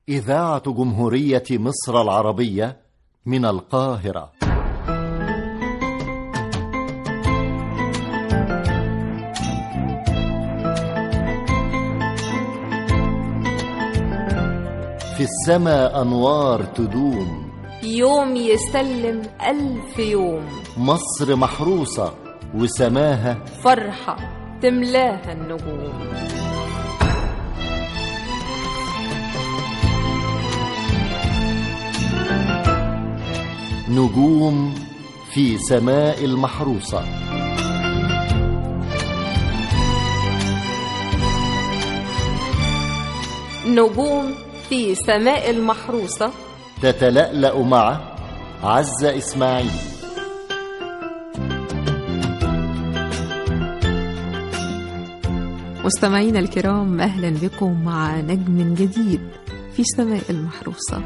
إذاعة جمهورية مصر العربية من القاهرة في السماء أنوار تدوم يوم يسلم ألف يوم مصر محروسة وسماها فرحة تملاها النجوم نجوم في سماء المحروسة نجوم في سماء المحروسة تتلألأ مع عزة إسماعيل مستمعينا الكرام أهلا بكم مع نجم جديد في سماء المحروسة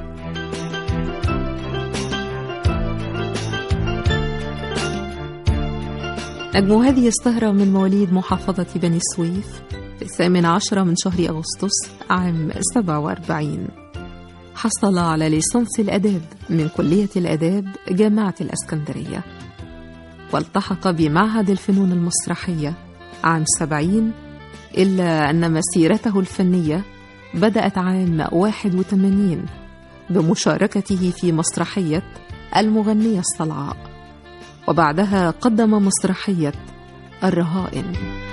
نجم هذه السهرة من مواليد محافظة بني سويف في الثامن عشر من شهر أغسطس عام 47 حصل على ليسانس الآداب من كلية الآداب جامعة الأسكندرية والتحق بمعهد الفنون المسرحية عام 70 إلا أن مسيرته الفنية بدأت عام 81 بمشاركته في مسرحية المغنية الصلعاء وبعدها قدم مسرحية الرهائن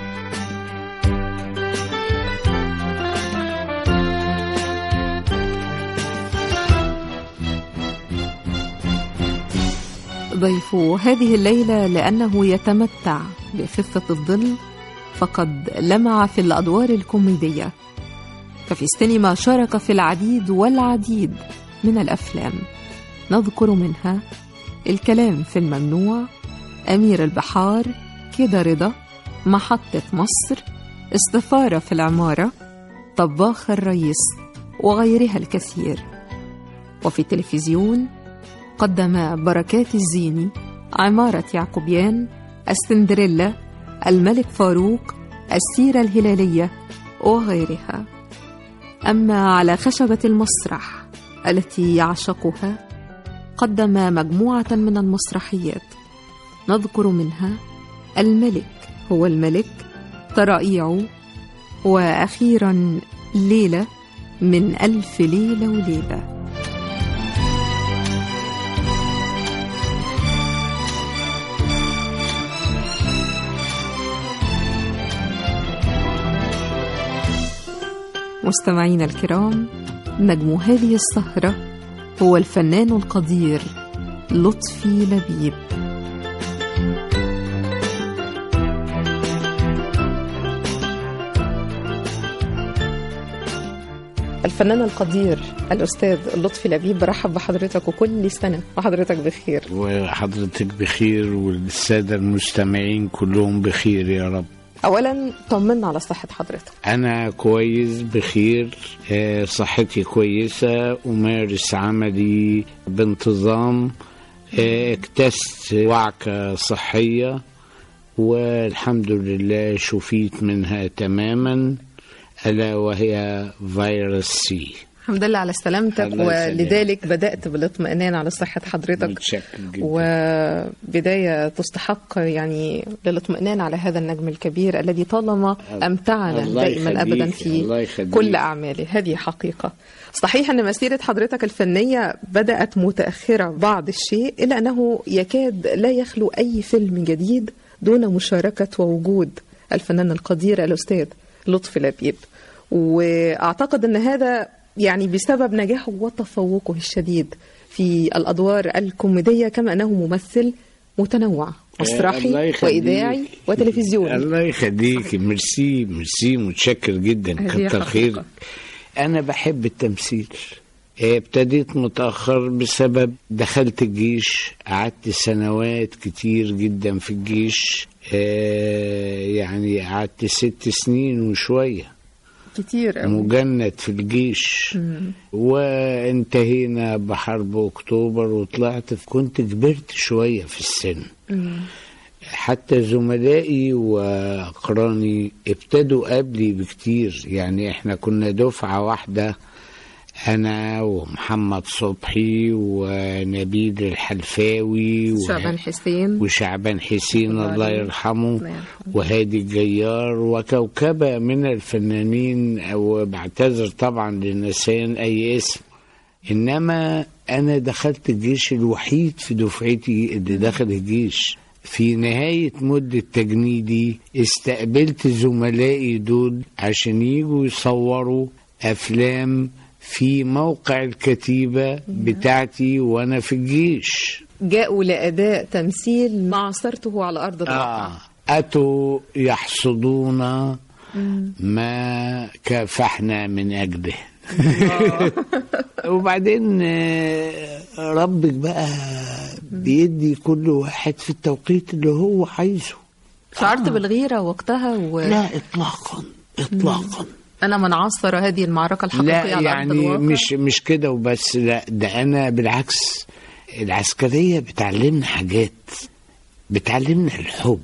ضيف هذه الليلة لأنه يتمتع بخفة الظل فقد لمع في الأدوار الكوميدية ففي السينما شارك في العديد والعديد من الأفلام نذكر منها الكلام في الممنوع أمير البحار كده رضا محطة مصر استفارة في العمارة طباخ الرئيس وغيرها الكثير وفي التلفزيون قدم بركات الزيني عمارة يعقوبيان السندريلا الملك فاروق السيرة الهلالية وغيرها أما على خشبة المسرح التي يعشقها قدم مجموعة من المسرحيات نذكر منها الملك هو الملك ترائيع وأخيرا ليلة من ألف ليلة وليلة مستمعينا الكرام نجم هذه السهرة هو الفنان القدير لطفي لبيب الفنان القدير الأستاذ لطفي لبيب برحب بحضرتك وكل سنة وحضرتك بخير وحضرتك بخير والسادة المستمعين كلهم بخير يا رب أولا طمنا على صحة حضرتك أنا كويس بخير آه، صحتي كويسة أمارس عملي بانتظام آه، اكتست وعكة صحية والحمد لله شفيت منها تماما ألا وهي فيروس سي الحمد لله على سلامتك الله يسلمك. ولذلك بدأت بالاطمئنان على صحة حضرتك متشكر جدا وبداية تستحق يعني للاطمئنان على هذا النجم الكبير الذي طالما أمتعنا الله دائما يخليك، أبدا الله في يخليك. كل أعماله هذه حقيقة صحيح أن مسيرة حضرتك الفنية بدأت متأخرة بعض الشيء إلا أنه يكاد لا يخلو أي فيلم جديد دون مشاركة ووجود الفنان القدير الأستاذ لطفي لبيب وأعتقد أن هذا يعني بسبب نجاحه وتفوقه الشديد في الأدوار الكوميدية كما أنه ممثل متنوع مسرحي الله يخليك. وإذاعي وتلفزيوني الله يخليك ميرسي ميرسي متشكر جدا هذه كتر حقيقة. خيرك انا بحب التمثيل آه، ابتديت متأخر بسبب دخلت الجيش قعدت سنوات كتير جدا في الجيش آه، يعني قعدت ست سنين وشوية كتير أوي. مجند في الجيش وانتهينا بحرب اكتوبر وطلعت كنت كبرت شوية في السن حتى زملائي واقراني ابتدوا قبلي بكتير يعني احنا كنا دفعة واحدة انا ومحمد صبحي ونبيل الحلفاوي و- شعبان حسين وشعبان حسين الله الله عليه. يرحمه الله يرحمه. وهادي الجيار وكوكبة من الفنانين وبعتذر طبعا لنسيان أي اسم إنما أنا دخلت الجيش الوحيد في دفعتي اللي دخل الجيش في نهاية مدة تجنيدي استقبلت زملائي دول عشان يجوا يصوروا أفلام في موقع الكتيبة بتاعتي وأنا في الجيش جاءوا لأداء تمثيل ما عاصرته على أرض الواقع آه. أتوا يحصدون ما كافحنا من أجله وبعدين آه، ربك بقى بيدي كل واحد في التوقيت اللي هو عايزه شعرت بالغيرة وقتها وأنا لا إطلاقا إطلاقا من عاصر هذه المعركة الحقيقية لا على أرض يعني الواقع مش مش كده وبس لا ده انا بالعكس العسكريه بتعلمنا حاجات بتعلمنا الحب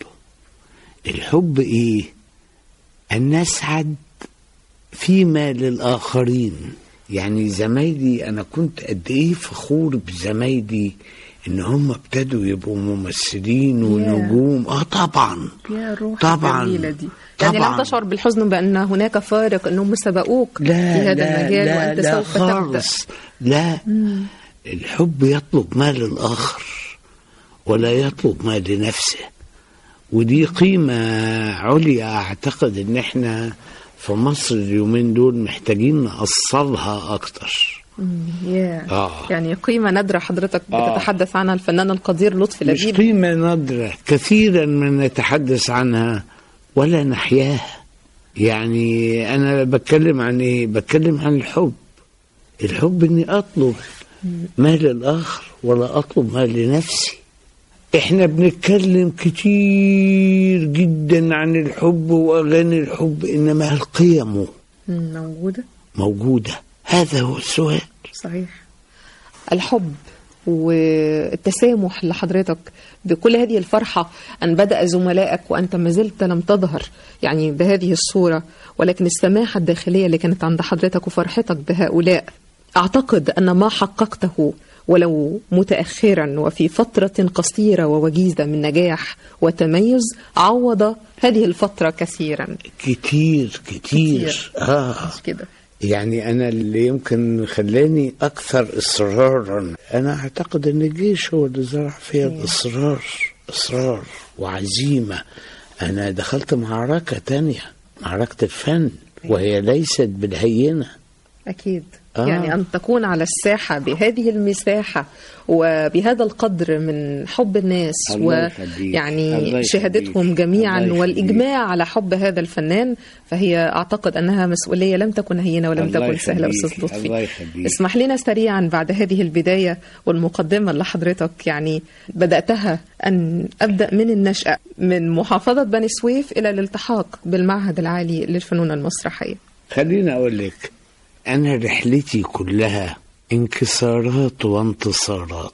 الحب ايه ان نسعد فيما للاخرين يعني زمايلي انا كنت قد ايه فخور بزمايلي ان هم ابتدوا يبقوا ممثلين ونجوم اه طبعا يا الروح طبعا الجميلة دي يعني طبعاً. لم تشعر بالحزن بأن هناك فارق أنهم سبقوك لا في هذا لا المجال لا وأنت لا سوف تبدأ خالص لا الحب يطلب ما للآخر ولا يطلب ما لنفسه ودي قيمة عليا أعتقد إن إحنا في مصر اليومين دول محتاجين نأصلها أكتر يا. آه. يعني قيمة نادرة حضرتك آه. بتتحدث عنها الفنان القدير لطفي مش لبيب قيمة نادرة كثيرا ما نتحدث عنها ولا نحياها يعني أنا بتكلم عن إيه بتكلم عن الحب الحب إني أطلب ما للآخر ولا أطلب ما لنفسي إحنا بنتكلم كتير جدا عن الحب وأغاني الحب إنما القيم مم، موجودة موجودة هذا هو السؤال صحيح الحب والتسامح لحضرتك بكل هذه الفرحة أن بدأ زملائك وأنت ما زلت لم تظهر يعني بهذه الصورة ولكن السماحة الداخلية اللي كانت عند حضرتك وفرحتك بهؤلاء أعتقد أن ما حققته ولو متأخرا وفي فترة قصيرة ووجيزة من نجاح وتميز عوض هذه الفترة كثيرا كتير كتير, كتير. آه مش كده يعني أنا اللي يمكن خلاني أكثر إصرارا أنا أعتقد أن الجيش هو اللي زرع فيها الإصرار إصرار وعزيمة أنا دخلت معركة تانية معركة الفن وهي ليست بالهينة أكيد آه. آه. يعني أن تكون على الساحة بهذه المساحة وبهذا القدر من حب الناس الله يخليك. الله ويعني يخليك. شهادتهم جميعا الله يخليك. والإجماع على حب هذا الفنان فهي أعتقد أنها مسؤولية لم تكن هينة ولم الله تكن سهلة يخليك. أستاذ الله لطفي يخليك. اسمح لنا سريعا بعد هذه البداية والمقدمة اللي حضرتك يعني بدأتها أن أبدأ من النشأة من محافظة بني سويف إلى الالتحاق بالمعهد العالي للفنون المسرحية خليني أقول لك أنا رحلتي كلها انكسارات وانتصارات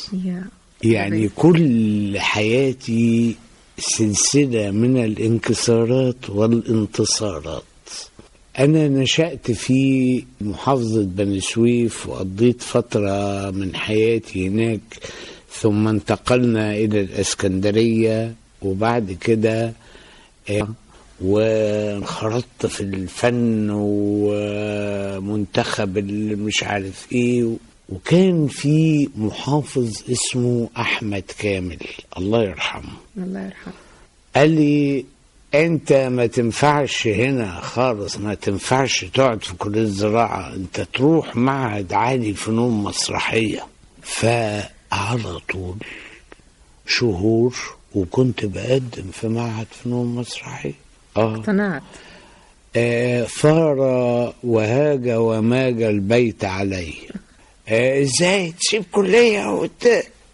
يعني كل حياتي سلسلة من الانكسارات والانتصارات أنا نشأت في محافظة بني سويف وقضيت فترة من حياتي هناك ثم انتقلنا إلى الإسكندرية وبعد كده آه، وانخرطت في الفن ومنتخب اللي مش عارف ايه وكان في محافظ اسمه احمد كامل الله يرحمه الله يرحمه قال لي انت ما تنفعش هنا خالص ما تنفعش تقعد في كليه الزراعه انت تروح معهد عالي فنون مسرحيه فعلى طول شهور وكنت بقدم في معهد فنون مسرحيه اه اقتنعت آه، ثار وهاج وماج البيت علي آه، ازاي تسيب كلية وت...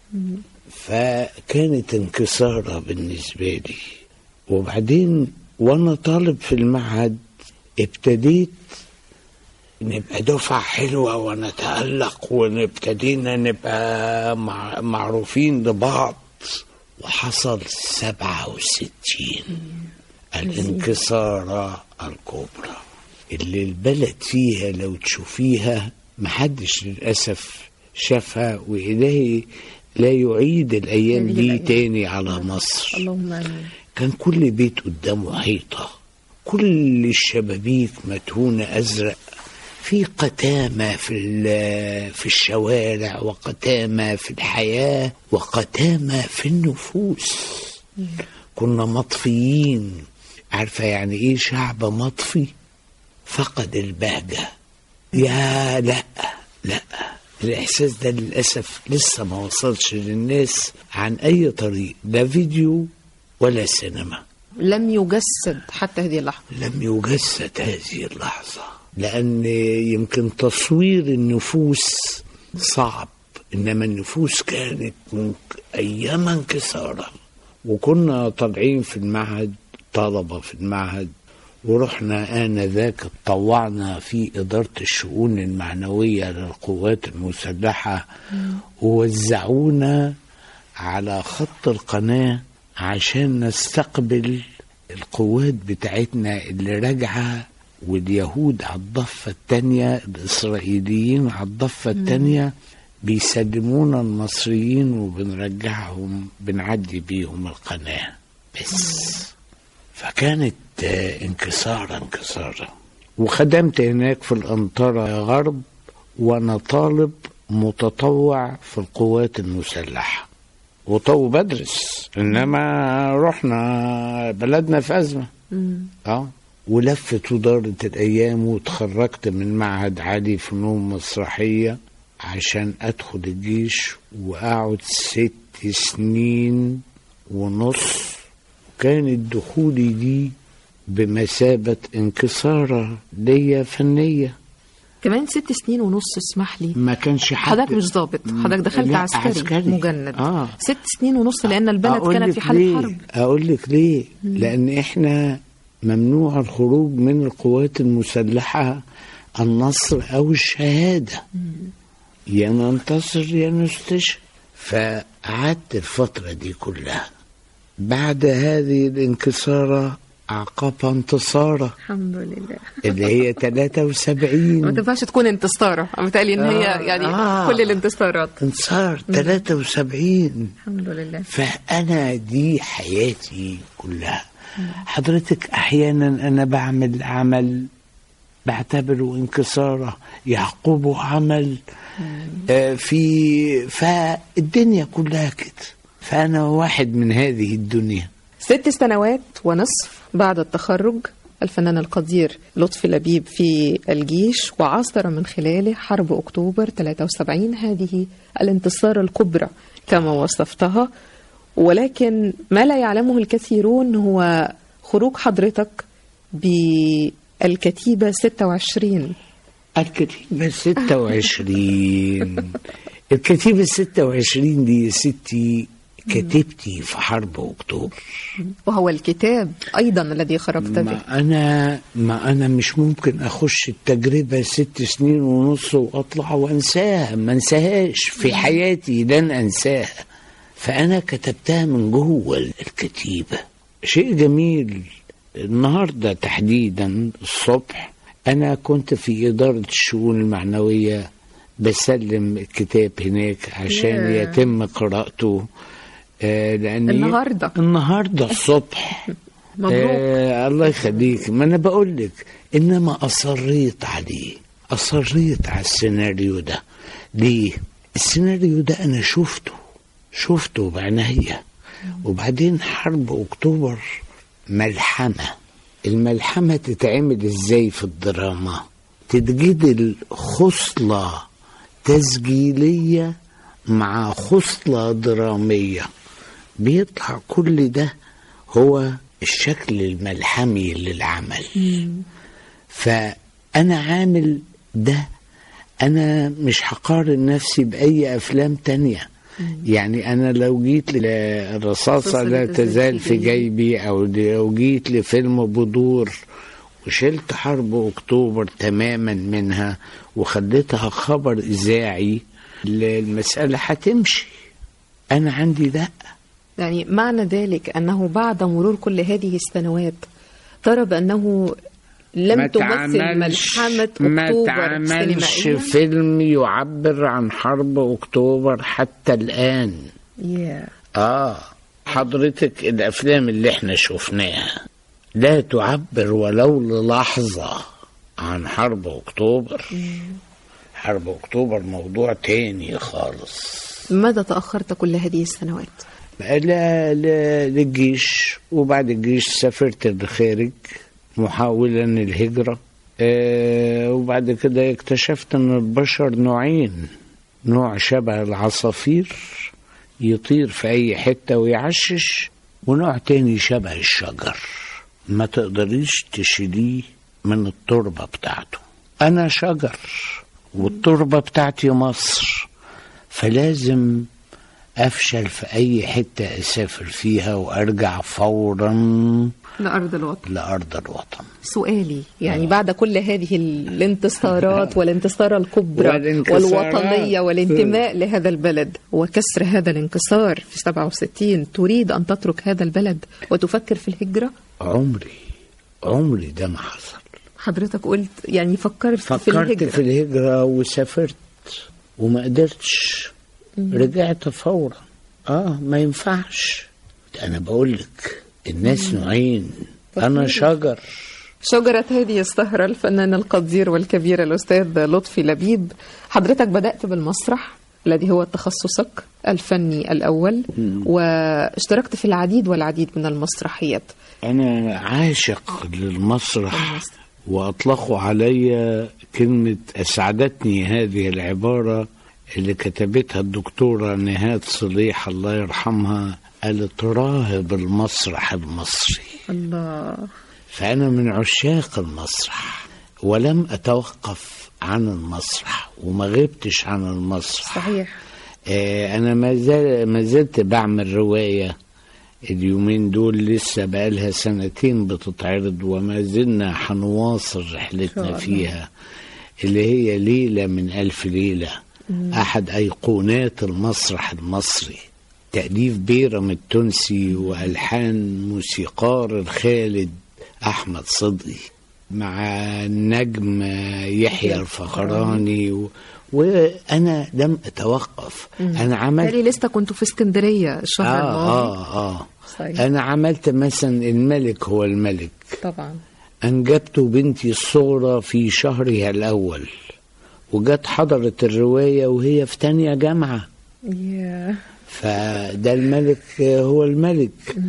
فكانت انكسارة بالنسبة لي وبعدين وانا طالب في المعهد ابتديت نبقى دفعة حلوة ونتألق ونبتدينا نبقى مع معروفين لبعض وحصل سبعة وستين الانكسارة الكبرى اللي البلد فيها لو تشوفيها محدش للأسف شافها وإلهي لا يعيد الأيام هذه دي الأيام. تاني على مصر اللهم امين كان كل بيت قدامه حيطة كل الشبابيك مدهونة أزرق في قتامة في ال- في الشوارع وقتامة في الحياة وقتامة في النفوس كنا مطفيين عارفة يعني إيه شعب مطفي فقد البهجة يا لا لا الإحساس ده للأسف لسه ما وصلش للناس عن أي طريق لا فيديو ولا سينما لم يجسد حتى هذه اللحظة لم يجسد هذه اللحظة لأن يمكن تصوير النفوس صعب إنما النفوس كانت من أيام انكسارا وكنا طالعين في المعهد طلبة في المعهد ورحنا آنذاك اتطوعنا في إدارة الشؤون المعنوية للقوات المسلحة ووزعونا على خط القناة عشان نستقبل القوات بتاعتنا اللي راجعة واليهود على الضفة التانية الإسرائيليين على الضفة التانية بيسلمونا المصريين وبنرجعهم بنعدي بيهم القناة بس فكانت آه، انكسارا انكسارا وخدمت هناك في الأنطرة غرب وأنا طالب متطوع في القوات المسلحة وطو بدرس إنما رحنا بلدنا في أزمة اه ولفت ودارت الأيام وتخرجت من معهد عالي فنون مسرحية عشان أدخل الجيش وأقعد ست سنين ونص كانت دخولي دي بمثابة انكسارة ليا فنية كمان ست سنين ونص اسمح لي ما كانش حد حضرتك مش ضابط حضرتك دخلت لا، عسكري, عسكري. مجند آه. ست سنين ونص لان البلد أقول كانت لك في حاله ليه؟ حرب أقول لك ليه؟ لأن إحنا ممنوع الخروج من القوات المسلحة النصر أو الشهادة يا ننتصر يا نستشهد فقعدت الفترة دي كلها بعد هذه الانكسارة عقبها انتصارة الحمد لله اللي هي 73 ما تنفعش تكون انتصاره بالتالي ان هي آه، يعني آه. كل الانتصارات انتصار 73 الحمد لله فأنا دي حياتي كلها حضرتك أحيانا أنا بعمل عمل بعتبره انكسارة يعقبه عمل آه في فالدنيا كلها كده فأنا واحد من هذه الدنيا ست سنوات ونصف بعد التخرج الفنان القدير لطفي لبيب في الجيش وعاصر من خلاله حرب أكتوبر 73 هذه الانتصار الكبرى كما وصفتها ولكن ما لا يعلمه الكثيرون هو خروج حضرتك بالكتيبة 26 الكتيبة 26 الكتيبة 26 دي يا ستي كتبتي في حرب أكتوبر وهو الكتاب أيضا الذي خرجت به ما انا ما انا مش ممكن اخش التجربه ست سنين ونص واطلع وانساها ما انساهاش في حياتي لن انساها فانا كتبتها من جوه الكتيبه شيء جميل النهارده تحديدا الصبح انا كنت في اداره الشؤون المعنويه بسلم الكتاب هناك عشان ياه. يتم قراءته آه لان النهاردة. النهارده الصبح مبروك آه الله يخليك ما انا بقول لك انما اصريت عليه اصريت على السيناريو ده ليه السيناريو ده انا شفته شفته بعينيا وبعدين حرب اكتوبر ملحمه الملحمه تتعمل ازاي في الدراما تتجدل خصله تسجيليه مع خصله دراميه بيطلع كل ده هو الشكل الملحمي للعمل فأنا عامل ده أنا مش هقارن نفسي بأي أفلام تانية يعني أنا لو جيت للرصاصة لا تزال في جيبي أو لو جيت لفيلم بدور وشلت حرب أكتوبر تماما منها وخليتها خبر إذاعي المسألة هتمشي أنا عندي لأ يعني معنى ذلك أنه بعد مرور كل هذه السنوات ترى بأنه لم ما تمثل تعملش- ملحمة ما أكتوبر تعملش سينمائيا فيلم يعبر عن حرب اكتوبر حتى الان يا اه حضرتك الافلام اللي احنا شفناها لا تعبر ولو للحظه عن حرب اكتوبر حرب اكتوبر موضوع تاني خالص ماذا تأخرت كل هذه السنوات؟ لا لا للجيش وبعد الجيش سافرت الخارج محاولا الهجرة آه وبعد كده اكتشفت ان البشر نوعين نوع شبه العصافير يطير في اي حتة ويعشش ونوع تاني شبه الشجر ما تقدريش تشيليه من التربة بتاعته انا شجر والتربة بتاعتي مصر فلازم افشل في اي حته اسافر فيها وارجع فورا لأرض الوطن لارض الوطن سؤالي يعني بعد كل هذه الانتصارات والانتصار الكبرى والانكسارات. والوطنية والانتماء لهذا البلد وكسر هذا الانكسار في 67 تريد أن تترك هذا البلد وتفكر في الهجرة عمري عمري ده ما حصل حضرتك قلت يعني فكرت في فكرت الهجرة في الهجره وسافرت وما قدرتش رجعت فورا اه ما ينفعش انا بقول لك الناس نوعين انا شجر شجرة هذه السهرة الفنان القدير والكبير الأستاذ لطفي لبيب حضرتك بدأت بالمسرح الذي هو تخصصك الفني الأول واشتركت في العديد والعديد من المسرحيات أنا عاشق للمسرح وأطلقوا علي كلمة أسعدتني هذه العبارة اللي كتبتها الدكتورة نهاد صليح الله يرحمها قالت راهب المسرح المصري الله فأنا من عشاق المسرح ولم أتوقف عن المسرح وما غبتش عن المسرح صحيح آه، أنا ما زال ما زلت بعمل رواية اليومين دول لسه بقالها سنتين بتتعرض وما زلنا هنواصل إن شاء رحلتنا الله. فيها اللي هي ليلة من ألف ليلة أحد أيقونات المسرح المصري تأليف بيرم التونسي وألحان موسيقار الخالد أحمد صدقي مع النجم يحيى الفخراني و... وأنا لم أتوقف أنا عملت بالتالي لسه كنت في اسكندرية الشهر آه الماضي آه آه صحيح. أنا عملت مثلا الملك هو الملك طبعا أنجبت بنتي الصغرى في شهرها الأول وجت حضرت الرواية وهي في تانية جامعة يا فده الملك هو الملك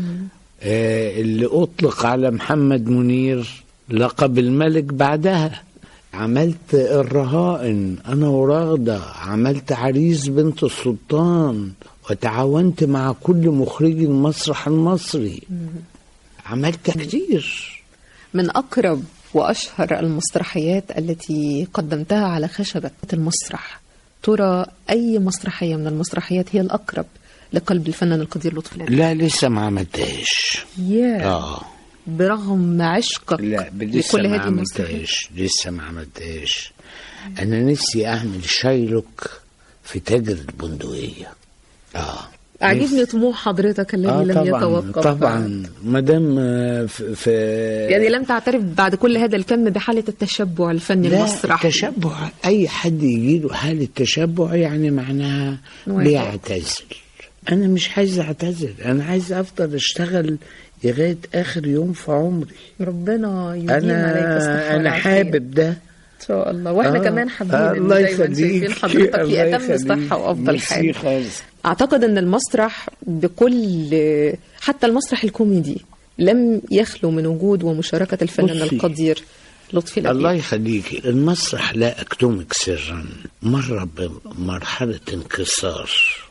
آه اللي أطلق على محمد منير لقب الملك بعدها عملت الرهائن أنا وراغدة عملت عريس بنت السلطان وتعاونت مع كل مخرجي المسرح المصري عملت كتير من أقرب وأشهر المسرحيات التي قدمتها على خشبة المسرح ترى أي مسرحية من المسرحيات هي الأقرب لقلب الفنان القدير لطفي لبيب لا لسه ما عملتهاش يا اه برغم عشقك لا لسه لكل ما هذه المسرحيات عملتهاش لسه ما عملتهاش انا نفسي اعمل شايلوك في تاجر البندقية اه أعجبني طموح حضرتك الذي آه لم طبعا يتوقف طبعا ما دام آه، في, في يعني لم تعترف بعد كل هذا الكم بحالة التشبع الفني لا المسرحي تشبع اي حد يجي له حاله تشبع يعني معناها إنه بيعتزل انا مش عايز اعتزل انا عايز افضل اشتغل لغايه اخر يوم في عمري ربنا يديم عليك الصحة انا انا والعافية. حابب ده ان شاء الله واحنا آه. كمان حابين آه، إن الله دايما شايفين يخليك حضرتك في الله اتم يخليك. الصحه وافضل ميرسي حال خالص اعتقد ان المسرح بكل حتى المسرح الكوميدي لم يخلو من وجود ومشاركه الفنان بصي. القدير لطفي لبيب الله يخليك المسرح لا اكتمك سرا مر بمرحله انكسار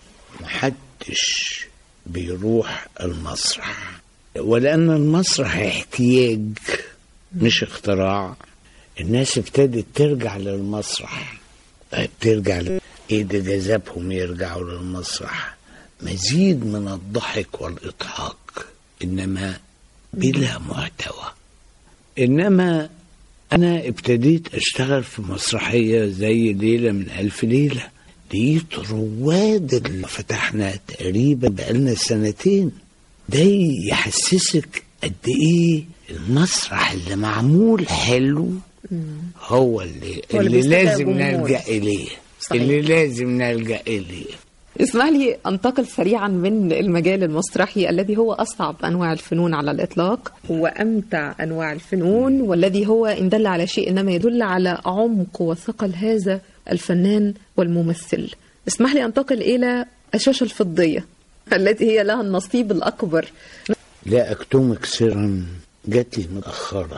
محدش بيروح المسرح ولان المسرح احتياج مش اختراع الناس ابتدت ترجع للمسرح بترجع ل... ايه ده جذبهم يرجعوا للمسرح مزيد من الضحك والاضحاك انما بلا محتوى انما انا ابتديت اشتغل في مسرحيه زي ليله من الف ليله لقيت رواد اللي فتحنا تقريبا بقالنا سنتين ده يحسسك قد ايه المسرح اللي معمول حلو هو اللي هو اللي اللي بيستدعي لازم الجمهور. نلجا اليه صحيح. اللي لازم نلجا اليه اسمح لي انتقل سريعا من المجال المسرحي الذي هو اصعب انواع الفنون على الاطلاق وامتع انواع الفنون والذي هو ان دل على شيء انما يدل على عمق وثقل هذا الفنان والممثل. اسمح لي انتقل الى الشاشه الفضيه التي هي لها النصيب الاكبر. لا أكتمك سرا جات لي متأخرة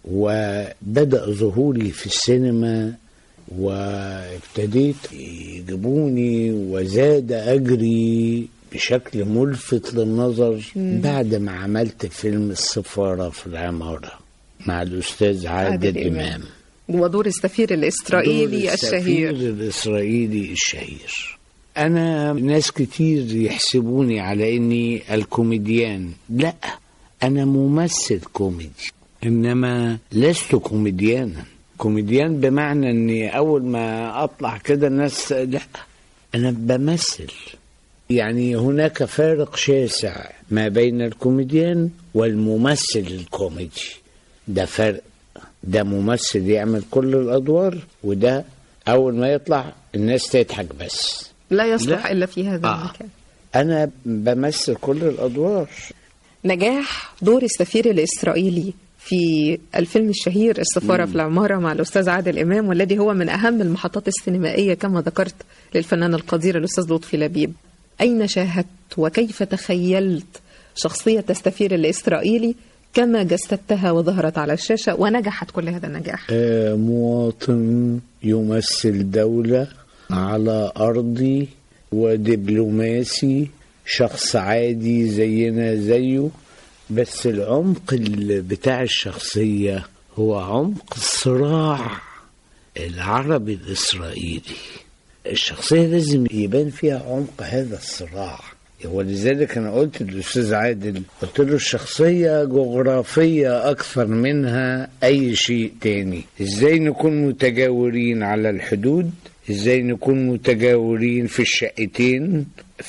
وبدأ ظهوري في السينما وابتديت يجيبوني وزاد أجري بشكل ملفت للنظر بعد ما عملت فيلم السفارة في العمارة مع الأستاذ عادل, عادل إمام. إمام ودور السفير الاسرائيلي دور الشهير. السفير الإسرائيلي الشهير أنا ناس كتير يحسبوني على إني الكوميديان لا أنا ممثل كوميدي إنما لست كوميديانا كوميديان بمعنى إني أول ما أطلع كده الناس لا أنا بمثل يعني هناك فارق شاسع ما بين الكوميديان والممثل الكوميدي ده فرق ده ممثل يعمل كل الادوار وده اول ما يطلع الناس تضحك بس لا يصلح لا. الا في هذا آه. المكان. انا بمثل كل الادوار نجاح دور السفير الإسرائيلي في الفيلم الشهير السفارة في العمارة مع الأستاذ عادل إمام والذي هو من أهم المحطات السينمائية كما ذكرت للفنان القدير الأستاذ لطفي لبيب أين شاهدت وكيف تخيلت شخصية السفير الإسرائيلي كما جسدتها وظهرت على الشاشة ونجحت كل هذا النجاح آه مواطن يمثل دولة على أرضي ودبلوماسي شخص عادي زينا زيه بس العمق ال- بتاع الشخصية هو عمق الصراع العربي الإسرائيلي الشخصية لازم يبان فيها عمق هذا الصراع ولذلك أنا قلت للأستاذ عادل قلت له الشخصية جغرافية أكثر منها أي شيء تاني إزاي نكون متجاورين على الحدود إزاي نكون متجاورين في الشقتين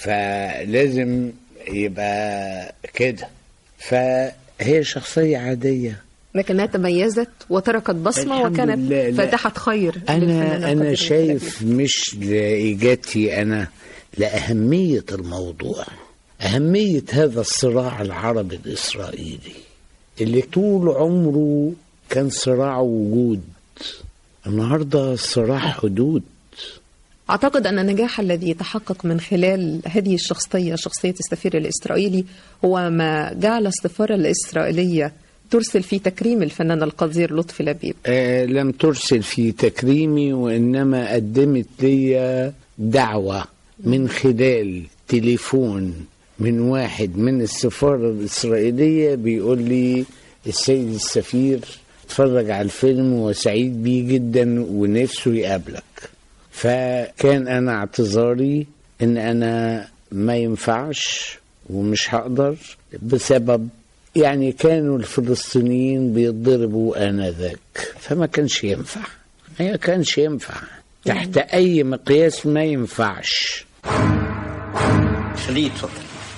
فلازم يبقى كده فهي شخصية عادية لكنها تميزت وتركت بصمة الحمد وكانت لله، لا. فاتحة خير للفنان أنا القدير أنا لطفي شايف لبيب. مش لإجابتي أنا لأهمية الموضوع أهمية هذا الصراع العربي الإسرائيلي اللي طول عمره كان صراع وجود النهارده صراع حدود أعتقد أن النجاح الذي تحقق من خلال هذه الشخصية شخصية السفير الإسرائيلي هو ما جعل السفارة الإسرائيلية ترسل في تكريم الفنان القدير لطفي لبيب آه لم ترسل في تكريمي وإنما قدمت لي دعوة من خلال تليفون من واحد من السفارة الإسرائيلية بيقول لي السيد السفير اتفرج على الفيلم وسعيد بيه جدا ونفسه يقابلك فكان أنا اعتذاري إن أنا ما ينفعش ومش هقدر بسبب يعني كانوا الفلسطينيين بيتضربوا آنذاك فما كانش ينفع ما كانش ينفع تحت أي مقياس ما ينفعش خليه اتفضل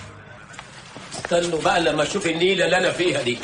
استنوا بقى لما اشوف النيله اللي انا فيها دي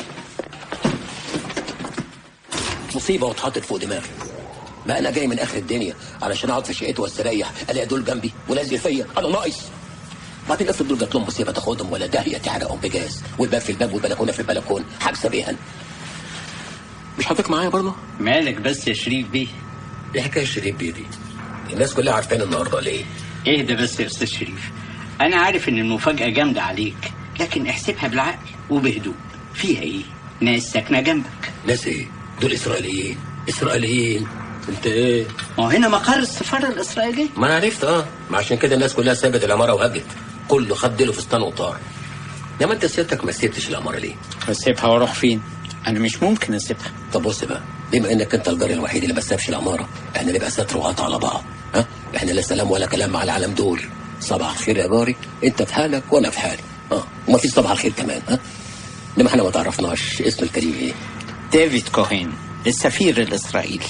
مصيبه واتحطت فوق دماغي ما انا جاي من اخر الدنيا علشان اقعد في شقتي واستريح الاقي دول جنبي ونازل فيا انا ناقص بعدين افرض دول جات لهم مصيبه تاخدهم ولا داهيه تحرقهم بجاز والباب في الباب والبلكونه في البلكون حاجه بيها مش حضرتك معايا برضه؟ مالك بس يا شريف بيه ايه حكايه شريف بيه دي؟ الناس كلها عارفين النهارده ليه؟ اهدى بس يا استاذ شريف انا عارف ان المفاجاه جامده عليك لكن احسبها بالعقل وبهدوء فيها ايه ناس ساكنه جنبك ناس ايه؟ دول اسرائيليين اسرائيليين انت ايه؟ ما هو هنا مقر السفاره الاسرائيليه ما انا عرفت اه ما عشان كده الناس كلها سابت العماره وهجت كله خد له فستان وطار انما انت سيادتك ما سيبتش العماره ليه؟ اسيبها واروح فين انا مش ممكن اسيبها طب بص بقى بما انك انت الجار الوحيد اللي ما سابش العماره احنا نبقى ستر وقطع على بعض ها؟ احنا لا سلام ولا كلام مع العالم دول صباح الخير يا جاري انت في حالك وانا في حالي اه وما فيش صباح الخير كمان ها؟ انما احنا ما تعرفناش اسم الكريم ايه؟ ديفيد كوهين السفير الاسرائيلي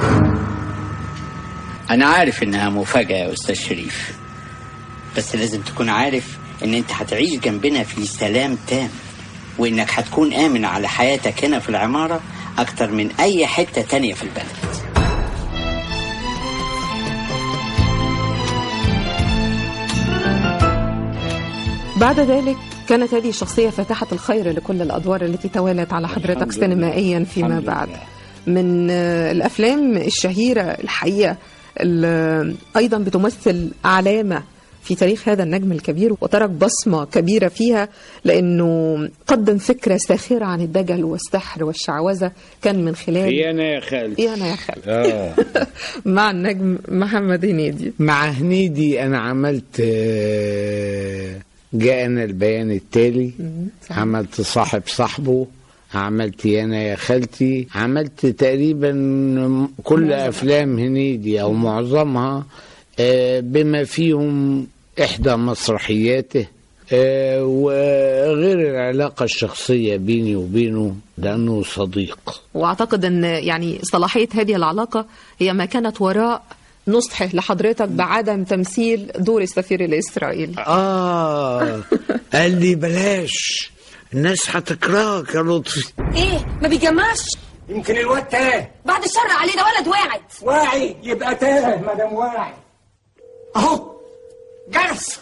انا عارف انها مفاجاه يا استاذ شريف بس لازم تكون عارف ان انت هتعيش جنبنا في سلام تام وإنك هتكون آمن على حياتك هنا في العمارة أكتر من أي حتة تانية في البلد بعد ذلك كانت هذه الشخصية فاتحة الخير لكل الأدوار التي توالت على حضرتك الحمد لله. سينمائيا فيما الحمد بعد لله. من آه، الأفلام الشهيرة الحقيقة اللي أيضا بتمثل علامة في تاريخ هذا النجم الكبير وترك بصمة كبيرة فيها لأنه قدم فكرة ساخرة عن الدجل والسحر والشعوذة كان من خلال في انا يا خالد إيه أنا يا خالد اه مع النجم محمد هنيدي مع هنيدي انا عملت آه، جاءنا البيان التالي صحيح. عملت صاحب صاحبه عملت يانا يا خالتي عملت تقريبا كل افلام هنيدي او معظمها آه، بما فيهم احدى مسرحياته آه، وغير العلاقة الشخصية بيني وبينه لأنه صديق واعتقد ان يعني صلاحيه هذه العلاقه هي ما كانت وراء نصحه لحضرتك بعدم تمثيل دور السفير الاسرائيلي آه قال لي بلاش الناس هتكرهك يا لطفي ايه ما بيجمعش يمكن الواد تاه بعد الشر عليه ده ولد واعد واعي يبقى تاه مدام واعي اهو جرس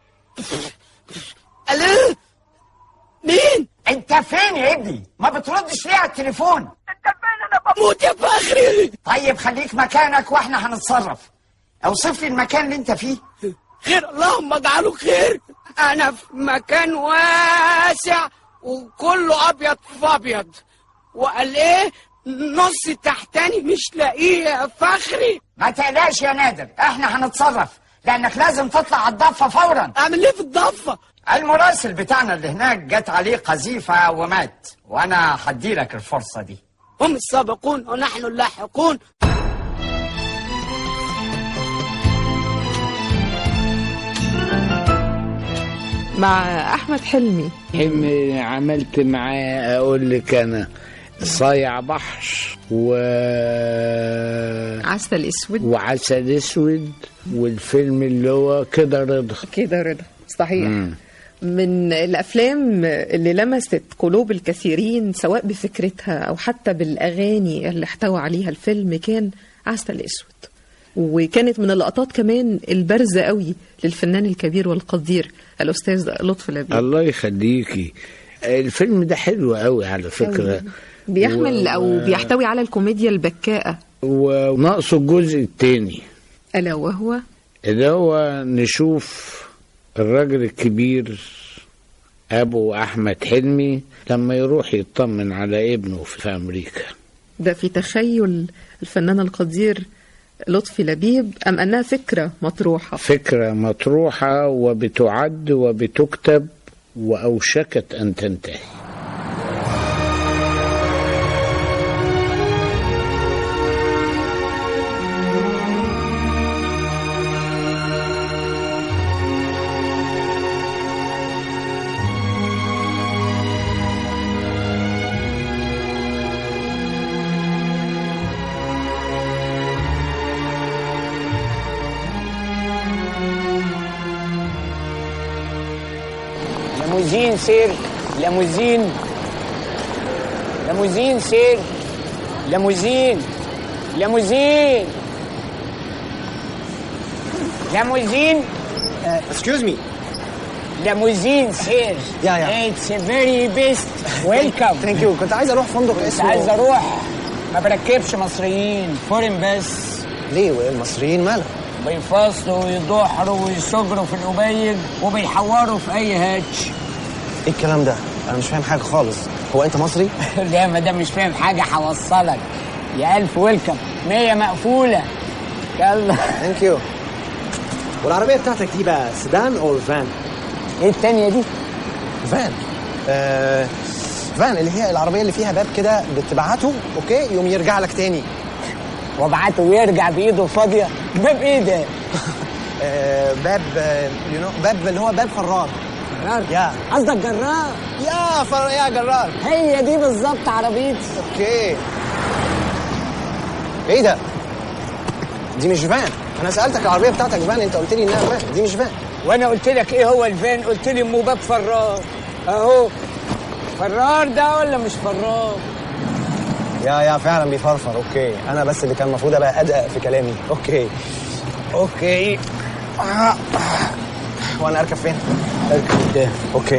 الو مين انت فين يا ابني ما بتردش ليه على التليفون انت فين انا بموت يا فخري طيب خليك مكانك واحنا هنتصرف اوصف لي المكان اللي انت فيه خير اللهم اجعله خير انا في مكان واسع وكله ابيض في ابيض وقال ايه نص تحتاني مش لاقيه يا فخري ما تقلقش يا نادر احنا هنتصرف لانك لازم تطلع على الضفه فورا اعمل ايه في الضفه المراسل بتاعنا اللي هناك جت عليه قذيفه ومات وانا هديلك الفرصه دي هم السابقون ونحن اللاحقون مع احمد حلمي حلمي عملت معاه اقول لك انا صايع بحر و عسل اسود وعسل اسود والفيلم اللي هو كده رضا كده رضا صحيح مم. من الافلام اللي لمست قلوب الكثيرين سواء بفكرتها او حتى بالاغاني اللي احتوى عليها الفيلم كان عسل اسود وكانت من اللقطات كمان البارزه قوي للفنان الكبير والقدير الاستاذ لطفي لبيب الله يخليكي الفيلم ده حلو قوي على فكره بيحمل و- او بيحتوي على الكوميديا البكاءه وناقصه الجزء الثاني الا وهو اللي هو نشوف الراجل الكبير ابو احمد حلمي لما يروح يطمن على ابنه في امريكا ده في تخيل الفنان القدير لطفي لبيب ام انها فكره مطروحه فكره مطروحه وبتعد وبتكتب واوشكت ان تنتهي ليموزين سير ليموزين ليموزين سير ليموزين ليموزين ليموزين Excuse me. ليموزين سير يا- يا. It's a very best welcome Thank you. كنت عايز اروح فندق كنت اسمه عايز اروح ما بركبش مصريين فورين بس ليه والمصريين مالهم؟ بيفصلوا ويضحروا ويسجروا في القبيل وبيحوروا في اي هاتش ايه الكلام ده؟ انا مش فاهم حاجه خالص. هو انت مصري؟ لا ما دام مش فاهم حاجه هوصلك يا الف ويلكم مية مقفوله يلا ثانك يو. والعربيه بتاعتك دي بقى سيدان او فان؟ ايه التانية دي فان. آه فان اللي هي العربيه اللي فيها باب كده بتبعته اوكي يوم يرجع لك تاني. وابعته ويرجع بايده فاضيه باب ايه ده آه باب يو نو باب اللي هو باب فرار. يا قصدك جرار يا فر يا جرار. هي دي بالظبط عربيتي اوكي. ايه ده؟ دي مش فان. انا سالتك العربيه بتاعتك فان انت قلت لي انها فان دي مش فان. وانا قلت لك ايه هو الفان قلت لي ام باب فرار اهو فرار ده ولا مش فرار يا يا فعلا بيفرفر اوكي انا بس اللي كان المفروض ابقى ادقق في كلامي اوكي اوكي آه، آه. وانا اركب فين اركب قدام اوكي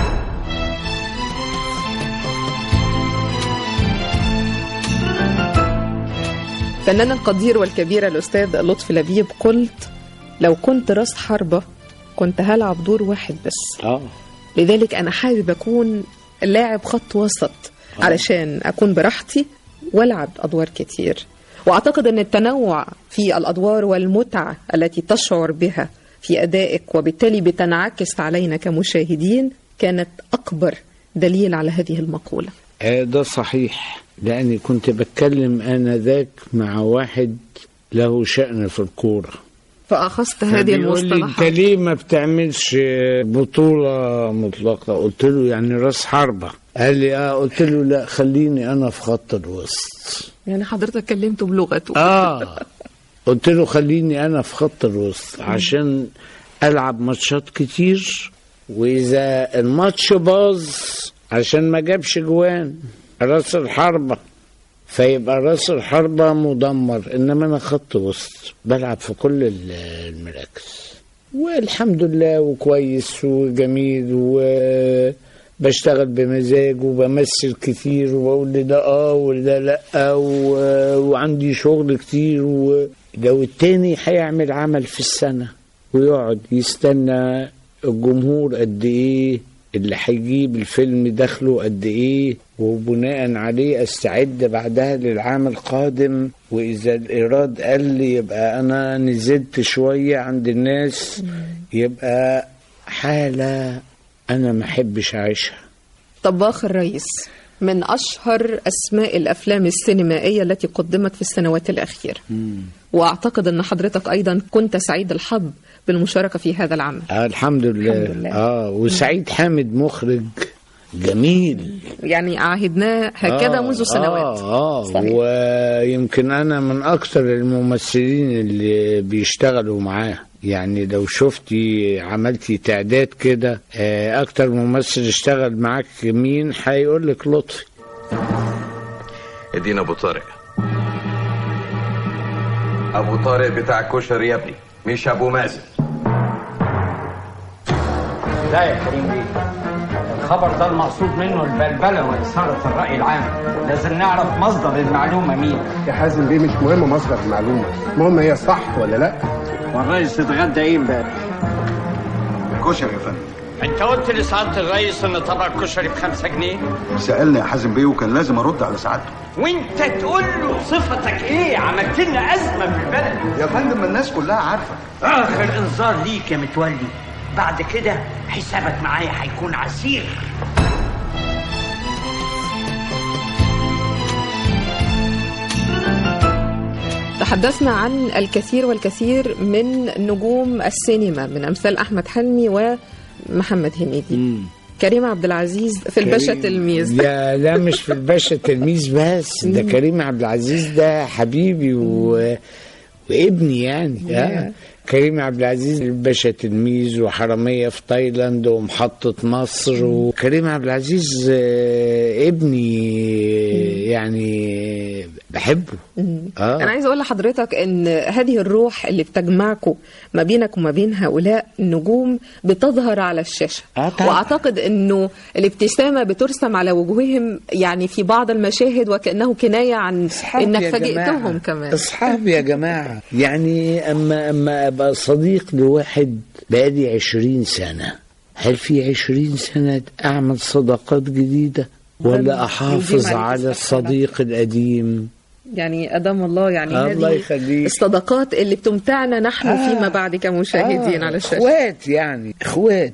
فنان القدير والكبير الأستاذ لطفي لبيب قلت لو كنت راس حربة كنت هلعب دور واحد بس اه لذلك أنا حابب أكون لاعب خط وسط علشان أكون براحتي والعب أدوار كتير وأعتقد أن التنوع في الأدوار والمتعة التي تشعر بها في أدائك وبالتالي بتنعكس علينا كمشاهدين كانت أكبر دليل على هذه المقولة آه، ده صحيح لاني كنت بتكلم انذاك مع واحد له شأن في الكوره فأخذت هذه فبيقول لي انت المصطلحات ليه ما بتعملش بطولة مطلقة قلت له يعني راس حربة قال لي اه قلت له لا خليني انا في خط الوسط يعني حضرتك كلمته بلغته اه قلت له خليني انا في خط الوسط عشان العب ماتشات كتير واذا الماتش باظ عشان ما جابش جوان راس الحربة فيبقى راس الحربة مدمر انما انا خط وسط بلعب في كل ال- المراكز والحمد لله وكويس وجميل وبشتغل بمزاج وبمثل كتير وبقول لده اه وده لا و- وعندي شغل كتير ولو التاني هيعمل عمل في السنة ويقعد يستنى الجمهور قد ايه اللي هيجيب الفيلم دخله قد ايه وبناء عليه استعد بعدها للعام القادم واذا الايراد قل يبقى انا نزلت شويه عند الناس يبقى حاله انا ما احبش اعيشها طباخ الرئيس من أشهر أسماء الأفلام السينمائية التي قدمت في السنوات الأخيرة وأعتقد أن حضرتك أيضا كنت سعيد الحظ بالمشاركة في هذا العمل آه الحمد لله, الحمد لله. اه وسعيد حامد مخرج جميل يعني عاهدناه هكذا منذ سنوات اه, آه صحيح. ويمكن انا من اكثر الممثلين اللي بيشتغلوا معاه يعني لو شفتي عملتي تعداد كده آه، اكتر ممثل اشتغل معاك مين هيقول لك لطفي ادينا ابو طارق ابو طارق بتاع الكشري يا ابني مش ابو مازن لا يا كريم بيه الخبر ده المقصود منه البلبله واثاره الراي العام لازم نعرف مصدر المعلومه مين يا حازم بيه مش مهم مصدر المعلومة المهم هي صح ولا لا والرئيس اتغدى ايه امبارح كشري يا فندم انت قلت لسعاده الرئيس ان طبق كشري بخمسة جنيه سألني يا حازم بيه وكان لازم أرد على سعادته وانت تقول له صفتك ايه عملت لنا ازمه في البلد يا فندم ما الناس كلها عارفة اخر انذار ليك يا متولي بعد كده حسابك معايا هيكون عسير تحدثنا عن الكثير والكثير من نجوم السينما من أمثال أحمد حلمي ومحمد هنيدي كريم عبد العزيز في الباشا كريم- تلميذ يا لا مش في الباشا تلميذ بس ده كريم عبد العزيز ده حبيبي و... وابني يعني آه. كريم عبد العزيز الباشا تلميذ وحرامية في تايلاند ومحطة مصر وكريم عبد العزيز آه، ابني يعني بحبه آه. أنا عايزة أقول لحضرتك إن هذه الروح اللي بتجمعكم ما بينك وما بين هؤلاء النجوم بتظهر على الشاشة آه طبعا. وأعتقد إنه الابتسامة بترسم على وجوههم يعني في بعض المشاهد وكأنه كناية عن إنك يا فاجئتهم جماعة. كمان اصحاب يا جماعه يعني اما اما ابقى صديق لواحد بقالي عشرين سنه هل في عشرين سنه اعمل صداقات جديده ولا احافظ يديم عليك على الصديق القديم يعني أدام الله يعني الله هذه يخليك. الصداقات اللي بتمتعنا نحن آه. فيما بعد كمشاهدين آه، على الشاشة اخوات يعني اخوات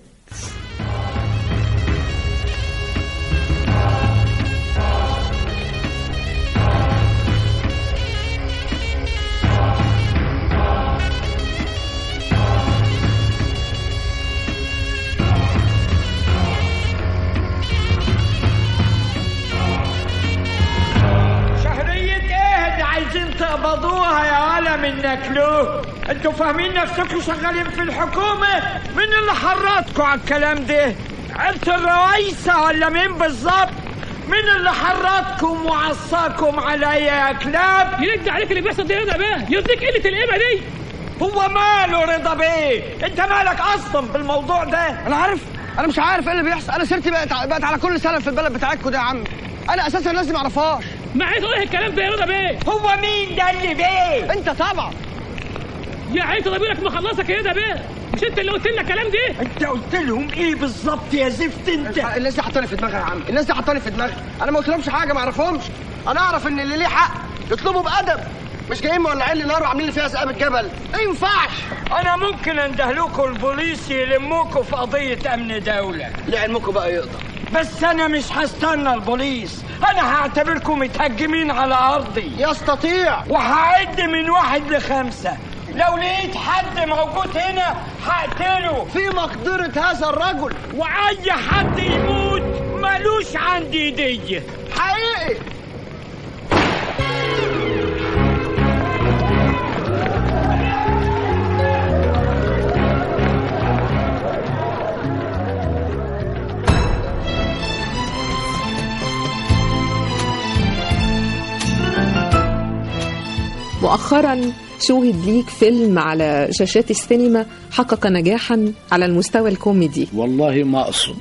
شهرية ايه اللي عايزين تقبضوها يا ولا من ناكلوه انتوا فاهمين نفسكم شغالين في الحكومة مين اللي حرضكم على الكلام ده انت الرئيسة ولا مين بالظبط مين اللي حرضكم وعصاكم عليا يا كلاب يرد عليك اللي بيحصل ده يا رضا بيه يرضيك قله القيمه دي هو ماله رضا بيه انت مالك اصلا بالموضوع ده انا عارف انا مش عارف ايه اللي بيحصل انا سيرتي بقت بقت على كل سنه في البلد بتاعتكم ده يا عم انا اساسا الناس دي ما اعرفهاش ما عايز اقول الكلام ده يا رضا بيه هو مين ده اللي بيه انت طبعا يا عيط ضميرك مخلصك يا رضا بيه مش انت اللي قلت لنا الكلام ده انت قلت لهم ايه بالظبط يا زفت انت الناس دي حطاني في دماغها يا عم الناس دي حطاني في دماغها انا ما قلتلهمش حاجه ما اعرفهمش انا اعرف ان اللي ليه حق يطلبوا بادب مش جايين مولعين لي نار وعاملين لي فيها ذئاب الجبل ما ينفعش انا ممكن اندهلكوا البوليس يلموكوا في قضيه امن دوله لعلمكم بقى يقدر بس انا مش هستنى البوليس انا هعتبركم متهجمين على ارضي يستطيع وهعد من واحد لخمسة لو لقيت حد موجود هنا هقتله في مقدرة هذا الرجل واي حد يموت ملوش عندي دي حقيقي مؤخرا شوهد ليك فيلم على شاشات السينما حقق نجاحا على المستوى الكوميدي والله ما اقصد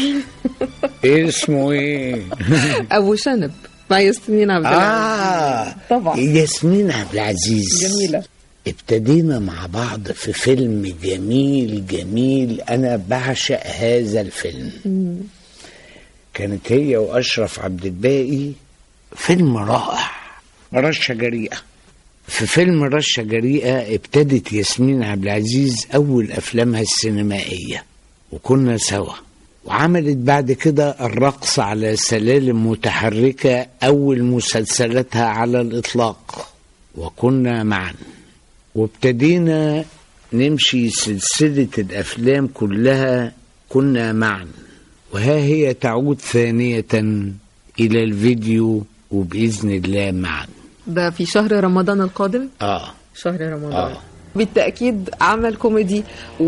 إيه اسمه ايه ابو شنب مع ياسمين عبد العزيز اه طبعا ياسمين عبد العزيز جميله ابتدينا مع بعض في فيلم جميل جميل انا بعشق هذا الفيلم مم. كانت هي واشرف عبد الباقي فيلم رائع رشه جريئه في فيلم رشه جريئه ابتدت ياسمين عبد العزيز اول افلامها السينمائيه وكنا سوا وعملت بعد كده الرقص على سلالم متحركه اول مسلسلاتها على الاطلاق وكنا معا وابتدينا نمشي سلسله الافلام كلها كنا معا وها هي تعود ثانيه الى الفيديو وباذن الله معا ده في شهر رمضان القادم اه شهر رمضان اه بالتأكيد عمل كوميدي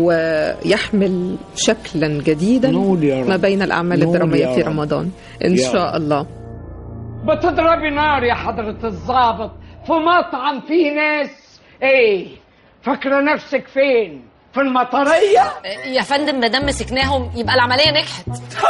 ويحمل شكلا جديدا نقول يا رب. ما بين الأعمال نقول الدرامية يا في رب. رمضان إن يا شاء الله بتضربي نار يا حضرة الضابط في مطعم فيه ناس ايه فاكرة نفسك فين في المطرية يا فندم ما دام مسكناهم يبقى العمليه نجحت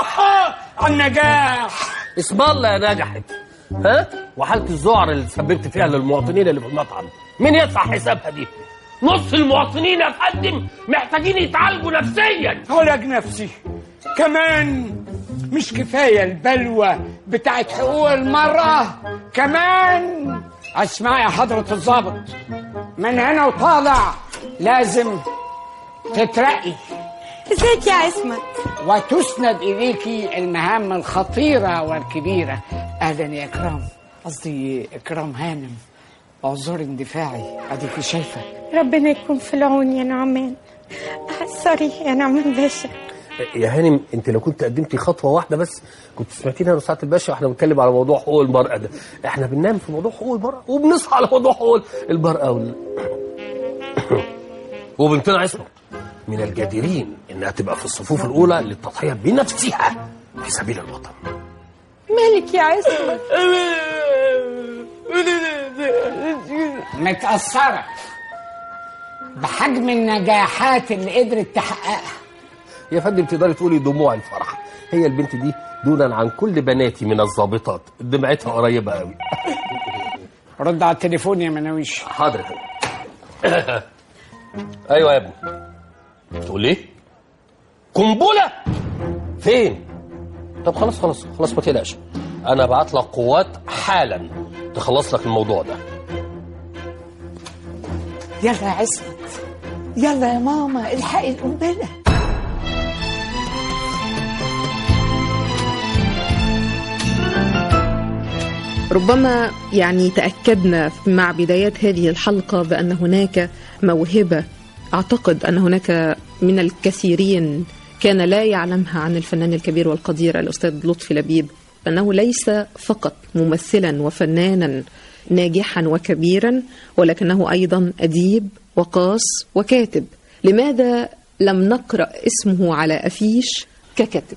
النجاح اسم الله يا نجحت ها وحالة الذعر اللي سببت فيها للمواطنين اللي في المطعم مين يدفع حسابها دي نص المواطنين يا فندم محتاجين يتعالجوا نفسيا علاج نفسي كمان مش كفاية البلوى بتاعت حقوق المرأة كمان اسمعي يا حضرة الضابط من هنا وطالع لازم تترقي ازيك يا عصمت وتسند إليكي المهام الخطيرة والكبيرة أهلا يا إكرام قصدي إكرام هانم اعذري اندفاعي أديكي شايفة ربنا يكون في العون يا نعمان آه، سوري يا نعمان باشا يا هانم انت لو كنت قدمتي خطوه واحده بس كنت سمعتينا انا وسعاده الباشا واحنا بنتكلم على موضوع حقوق المراه ده احنا بننام في موضوع حقوق المراه وبنصحى على موضوع حقوق المراه وال... وبنتنا عصمت من الجديرين انها تبقى في الصفوف الاولى للتضحيه بنفسها في سبيل الوطن مالك يا عصمت متأثرة بحجم النجاحات اللي قدرت تحققها يا فندم تقدري تقولي دموع الفرح هي البنت دي دونا عن كل بناتي من الضابطات دمعتها قريبه قوي رد على التليفون يا مناويش حاضر يا فندم. ايوه يا ابني تقول ايه قنبله فين طب خلاص خلاص خلاص ما تقلقش انا ابعت لك قوات حالا تخلص لك الموضوع ده يلا يا عصمت يلا يا ماما الحقي القنبله ربما يعني تأكدنا مع بدايات هذه الحلقة بأن هناك موهبة أعتقد أن هناك من الكثيرين كان لا يعلمها عن الفنان الكبير والقدير الأستاذ لطفي لبيب أنه ليس فقط ممثلا وفنانا ناجحا وكبيرا ولكنه أيضا أديب وقاص وكاتب لماذا لم نقرأ اسمه على أفيش ككاتب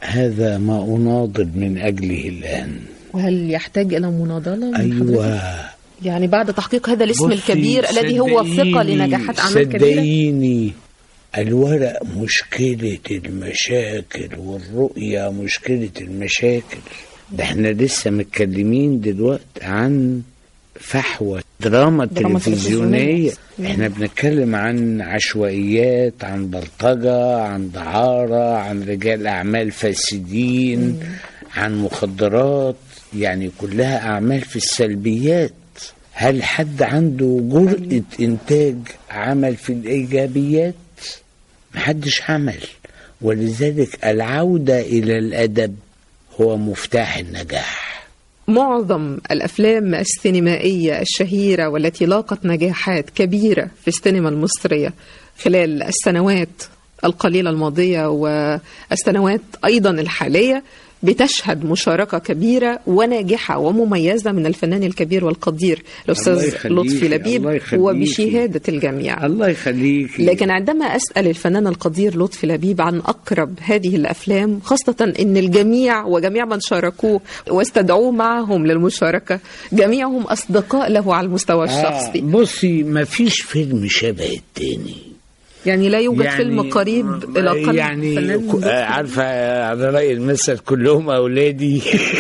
هذا ما أناضل من أجله الآن وهل يحتاج إلى مناضلة من أيوة حضرتك؟ يعني بعد تحقيق هذا الاسم بصي، الكبير الذي هو ثقة صدقيني- لنجاحات أعمال كبيرة صدقيني الورق مشكلة المشاكل والرؤية مشكلة المشاكل ده احنا لسه متكلمين دلوقتي عن فحوى دراما دراما تلفزيونية تلفزيونية. احنا بنتكلم عن عشوائيات عن بلطجة عن دعارة عن رجال أعمال فاسدين عن مخدرات يعني كلها أعمال في السلبيات هل حد عنده جرأة إنتاج عمل في الإيجابيات محدش عمل ولذلك العودة إلى الأدب هو مفتاح النجاح معظم الأفلام السينمائية الشهيرة والتي لاقت نجاحات كبيرة في السينما المصرية خلال السنوات القليلة الماضية والسنوات أيضا الحالية بتشهد مشاركة كبيرة وناجحة ومميزة من الفنان الكبير والقدير الله الأستاذ يخليكي، لطفي الله لبيب يخليكي. وبشهادة الجميع الله يخليك لكن عندما أسأل الفنان القدير لطفي لبيب عن أقرب هذه الأفلام خاصة أن الجميع وجميع من شاركوه واستدعوه معهم للمشاركة جميعهم أصدقاء له على المستوى الشخصي آه بصي ما فيش فيلم شبه التاني يعني لا يوجد فيلم قريب إلى قلب يعني فنان ك- لطفي آه، عارفة آه، على رأي المثل كلهم أولادي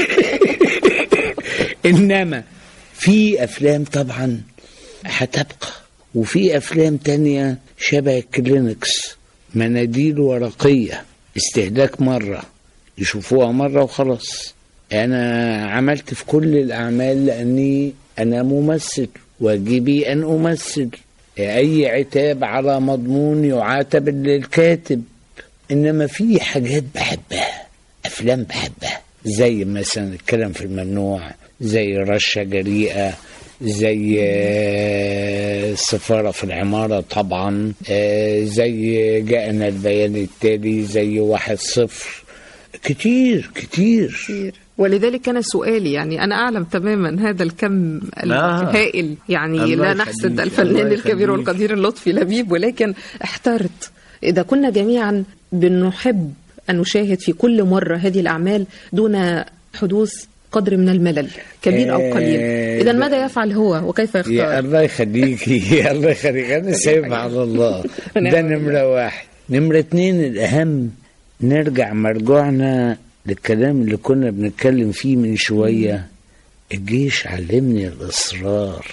إنما في أفلام طبعا هتبقى وفي أفلام تانية شبه الكلينكس مناديل ورقية استهلاك مرة يشوفوها مرة وخلاص أنا عملت في كل الأعمال لأني أنا ممثل واجبي أن أمثل أي عتاب على مضمون يعاتب الكاتب إنما في حاجات بحبها أفلام بحبها زي مثلا الكلام في الممنوع زي رشة جريئة زي آه، السفارة في العمارة طبعا آه، زي جاءنا البيان التالي زي واحد صفر كتير كتير ولذلك كان سؤالي يعني أنا أعلم تماما هذا الكم الهائل يعني الله لا يخليك، نحسد الفنان الله الكبير يخليك. والقدير اللطفي لبيب ولكن احترت إذا كنا جميعا بنحب أن نشاهد في كل مرة هذه الأعمال دون حدوث قدر من الملل كبير أو قليل آه، إذا ده- ماذا يفعل هو وكيف يا يختار الله يخليكي الله يخليك انا سايب على الله ده نمرة واحد نمرة اتنين الأهم نرجع مرجوعنا للكلام اللي كنا بنتكلم فيه من شوية الجيش علمني الإصرار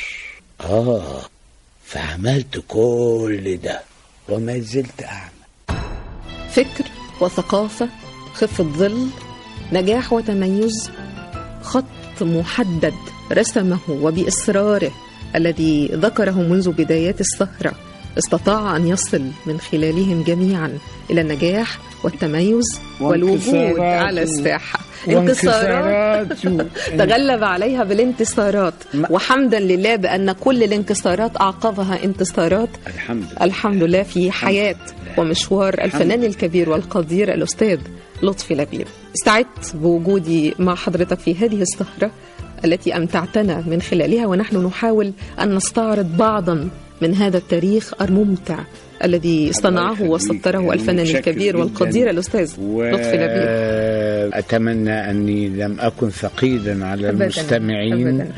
آه فعملت كل ده وما زلت أعمل فكر وثقافة خفة ظل نجاح وتميز خط محدد رسمه وبإصراره الذي ذكره منذ بدايات السهرة استطاع أن يصل من خلالهم جميعا إلى النجاح والتميز والوجود وانكسارات على الساحة وانكسارات تغلب عليها بالانتصارات وحمدا لله بأن كل الانكسارات أعقبها انتصارات الحمد لله الحمد لله في حياة ومشوار الفنان الكبير والقدير الأستاذ لطفي لبيب استعدت بوجودي مع حضرتك في هذه السهرة التي أمتعتنا من خلالها ونحن نحاول أن نستعرض بعضا من هذا التاريخ الممتع الذي صنعه وسطره الفنان متشكر الكبير جداً. والقدير الأستاذ لطفي لبيب وأتمنى أني لم أكن ثقيلا على أبداً، المستمعين أبداً.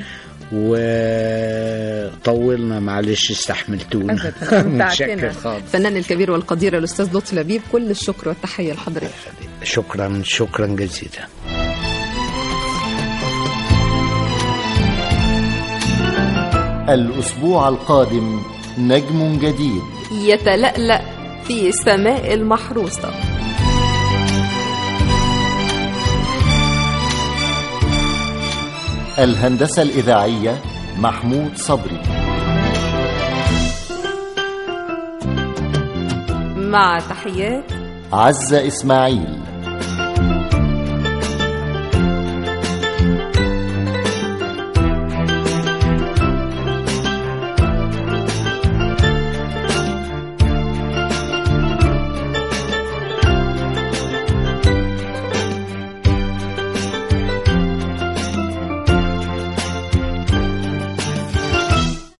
وطولنا معلش استحملتونا أبداً. متشكر أمتعتنا خالص الفنان الكبير والقدير الأستاذ لطفي لبيب كل الشكر والتحية لحضرتك شكرا شكرا جزيلا الأسبوع القادم نجم جديد يتلألأ في السماء المحروسة الهندسة الإذاعية محمود صبري مع تحيات عزة إسماعيل